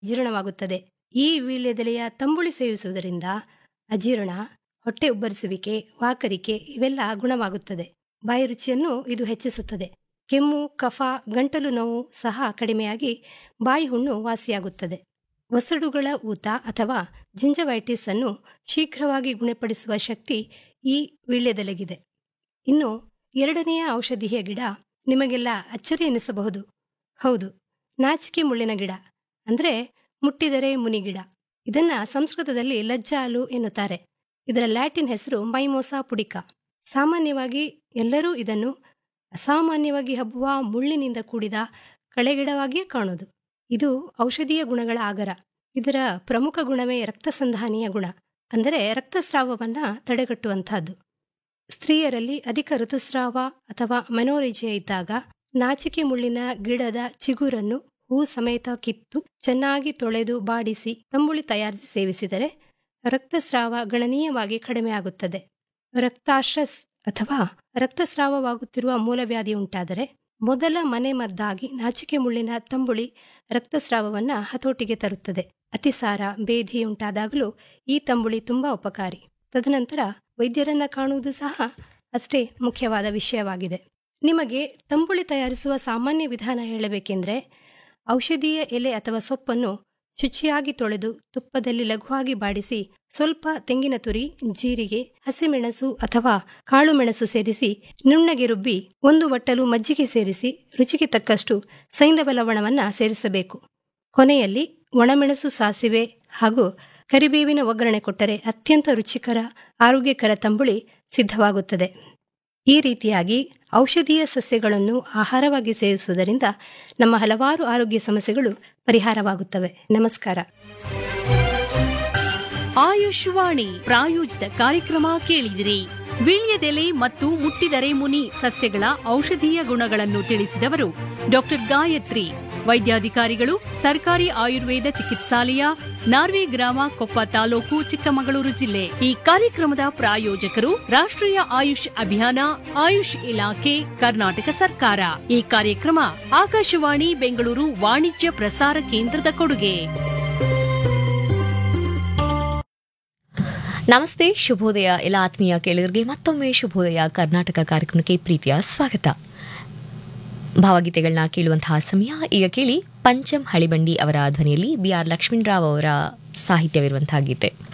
ಜೀರ್ಣವಾಗುತ್ತದೆ ಈ ವೀಳ್ಯದೆಲೆಯ ತಂಬುಳಿ ಸೇವಿಸುವುದರಿಂದ ಅಜೀರ್ಣ ಹೊಟ್ಟೆ ಉಬ್ಬರಿಸುವಿಕೆ ವಾಕರಿಕೆ ಇವೆಲ್ಲ ಗುಣವಾಗುತ್ತದೆ ಬಾಯಿ ರುಚಿಯನ್ನು ಇದು ಹೆಚ್ಚಿಸುತ್ತದೆ ಕೆಮ್ಮು ಕಫ ಗಂಟಲು ನೋವು ಸಹ ಕಡಿಮೆಯಾಗಿ ಬಾಯಿ ಹುಣ್ಣು ವಾಸಿಯಾಗುತ್ತದೆ ಒಸಡುಗಳ ಊತ ಅಥವಾ ಜಿಂಜವೈಟಿಸ್ ಅನ್ನು ಶೀಘ್ರವಾಗಿ ಗುಣಪಡಿಸುವ ಶಕ್ತಿ ಈ ವೀಳ್ಯದೆಲೆಗಿದೆ ಇನ್ನು ಎರಡನೆಯ ಔಷಧೀಯ ಗಿಡ ನಿಮಗೆಲ್ಲ ಅಚ್ಚರಿ ಎನಿಸಬಹುದು ಹೌದು ನಾಚಿಕೆ ಮುಳ್ಳಿನ ಗಿಡ ಅಂದರೆ ಮುಟ್ಟಿದರೆ ಮುನಿ ಗಿಡ ಇದನ್ನ ಸಂಸ್ಕೃತದಲ್ಲಿ ಲಜ್ಜಾಲು ಎನ್ನುತ್ತಾರೆ ಇದರ ಲ್ಯಾಟಿನ್ ಹೆಸರು ಮೈಮೋಸಾ ಪುಡಿಕ ಸಾಮಾನ್ಯವಾಗಿ ಎಲ್ಲರೂ ಇದನ್ನು ಅಸಾಮಾನ್ಯವಾಗಿ ಹಬ್ಬುವ ಮುಳ್ಳಿನಿಂದ ಕೂಡಿದ ಕಳೆಗಿಡವಾಗಿಯೇ ಕಾಣುವುದು ಇದು ಔಷಧೀಯ ಗುಣಗಳ ಆಗರ ಇದರ ಪ್ರಮುಖ ಗುಣವೇ ರಕ್ತಸಂಧಾನೀಯ ಗುಣ ಅಂದರೆ ರಕ್ತಸ್ರಾವವನ್ನ ತಡೆಗಟ್ಟುವಂತಹದ್ದು ಸ್ತ್ರೀಯರಲ್ಲಿ ಅಧಿಕ ಋತುಸ್ರಾವ ಅಥವಾ ಮನೋರಿಜೆ ಇದ್ದಾಗ ನಾಚಿಕೆ ಮುಳ್ಳಿನ ಗಿಡದ ಚಿಗುರನ್ನು ಹೂ ಸಮೇತ ಕಿತ್ತು ಚೆನ್ನಾಗಿ ತೊಳೆದು ಬಾಡಿಸಿ ತಂಬುಳಿ ತಯಾರಿಸಿ ಸೇವಿಸಿದರೆ ರಕ್ತಸ್ರಾವ ಗಣನೀಯವಾಗಿ ಕಡಿಮೆಯಾಗುತ್ತದೆ ರಕ್ತಾಶ್ರಸ್ ಅಥವಾ ರಕ್ತಸ್ರಾವವಾಗುತ್ತಿರುವ ಮೂಲವ್ಯಾಧಿ ಉಂಟಾದರೆ ಮೊದಲ ಮನೆ ಮದ್ದಾಗಿ ನಾಚಿಕೆ ಮುಳ್ಳಿನ ತಂಬುಳಿ ರಕ್ತಸ್ರಾವವನ್ನು ಹತೋಟಿಗೆ ತರುತ್ತದೆ ಅತಿಸಾರ ಬೇಧಿ ಉಂಟಾದಾಗಲೂ ಈ ತಂಬುಳಿ ತುಂಬಾ ಉಪಕಾರಿ ತದನಂತರ ವೈದ್ಯರನ್ನ ಕಾಣುವುದು ಸಹ ಅಷ್ಟೇ ಮುಖ್ಯವಾದ ವಿಷಯವಾಗಿದೆ ನಿಮಗೆ ತಂಬುಳಿ ತಯಾರಿಸುವ ಸಾಮಾನ್ಯ ವಿಧಾನ ಹೇಳಬೇಕೆಂದರೆ ಔಷಧೀಯ ಎಲೆ ಅಥವಾ ಸೊಪ್ಪನ್ನು ಶುಚಿಯಾಗಿ ತೊಳೆದು ತುಪ್ಪದಲ್ಲಿ ಲಘುವಾಗಿ ಬಾಡಿಸಿ ಸ್ವಲ್ಪ ತೆಂಗಿನ ತುರಿ ಜೀರಿಗೆ ಹಸಿಮೆಣಸು ಅಥವಾ ಕಾಳು ಮೆಣಸು ಸೇರಿಸಿ ನುಣ್ಣಗೆ ರುಬ್ಬಿ ಒಂದು ಬಟ್ಟಲು ಮಜ್ಜಿಗೆ ಸೇರಿಸಿ ರುಚಿಗೆ ತಕ್ಕಷ್ಟು ಸೈಂಧವ ಲವಣವನ್ನು ಸೇರಿಸಬೇಕು ಕೊನೆಯಲ್ಲಿ ಒಣಮೆಣಸು ಸಾಸಿವೆ ಹಾಗೂ ಕರಿಬೇವಿನ ಒಗ್ಗರಣೆ ಕೊಟ್ಟರೆ ಅತ್ಯಂತ ರುಚಿಕರ ಆರೋಗ್ಯಕರ ತಂಬುಳಿ ಸಿದ್ಧವಾಗುತ್ತದೆ ಈ ರೀತಿಯಾಗಿ ಔಷಧೀಯ ಸಸ್ಯಗಳನ್ನು ಆಹಾರವಾಗಿ ಸೇವಿಸುವುದರಿಂದ ನಮ್ಮ ಹಲವಾರು ಆರೋಗ್ಯ ಸಮಸ್ಯೆಗಳು ಪರಿಹಾರವಾಗುತ್ತವೆ ನಮಸ್ಕಾರ ಆಯುಷ್ವಾಣಿ ಪ್ರಾಯೋಜಿತ ಕಾರ್ಯಕ್ರಮ ಕೇಳಿದಿರಿ ವೀಳ್ಯದೆಲೆ ಮತ್ತು ಮುಟ್ಟಿದರೆ ಮುನಿ ಸಸ್ಯಗಳ ಔಷಧೀಯ ಗುಣಗಳನ್ನು ತಿಳಿಸಿದವರು ಡಾಕ್ಟರ್ ಗಾಯತ್ರಿ ವೈದ್ಯಾಧಿಕಾರಿಗಳು ಸರ್ಕಾರಿ ಆಯುರ್ವೇದ ಚಿಕಿತ್ಸಾಲಯ ನಾರ್ವೆ ಗ್ರಾಮ ಕೊಪ್ಪ ತಾಲೂಕು ಚಿಕ್ಕಮಗಳೂರು ಜಿಲ್ಲೆ ಈ ಕಾರ್ಯಕ್ರಮದ ಪ್ರಾಯೋಜಕರು ರಾಷ್ಟ್ರೀಯ ಆಯುಷ್ ಅಭಿಯಾನ ಆಯುಷ್ ಇಲಾಖೆ ಕರ್ನಾಟಕ ಸರ್ಕಾರ ಈ ಕಾರ್ಯಕ್ರಮ ಆಕಾಶವಾಣಿ ಬೆಂಗಳೂರು ವಾಣಿಜ್ಯ ಪ್ರಸಾರ ಕೇಂದ್ರದ ಕೊಡುಗೆ ನಮಸ್ತೆ ಶುಭೋದಯ ಎಲ್ಲ ಆತ್ಮೀಯ ಕೇಳಿಗರಿಗೆ ಮತ್ತೊಮ್ಮೆ ಶುಭೋದಯ ಕರ್ನಾಟಕ ಕಾರ್ಯಕ್ರಮಕ್ಕೆ ಪ್ರೀತಿಯ ಸ್ವಾಗತ ಭಾವಗೀತೆಗಳನ್ನ ಕೇಳುವಂತಹ ಸಮಯ ಈಗ ಕೇಳಿ ಪಂಚಮ್ ಹಳಿಬಂಡಿ ಅವರ ಧ್ವನಿಯಲ್ಲಿ ಬಿ ಆರ್ ಲಕ್ಷ್ಮೀರಾವ್ ಅವರ ಸಾಹಿತ್ಯವಿರುವಂತಹ ಗೀತೆ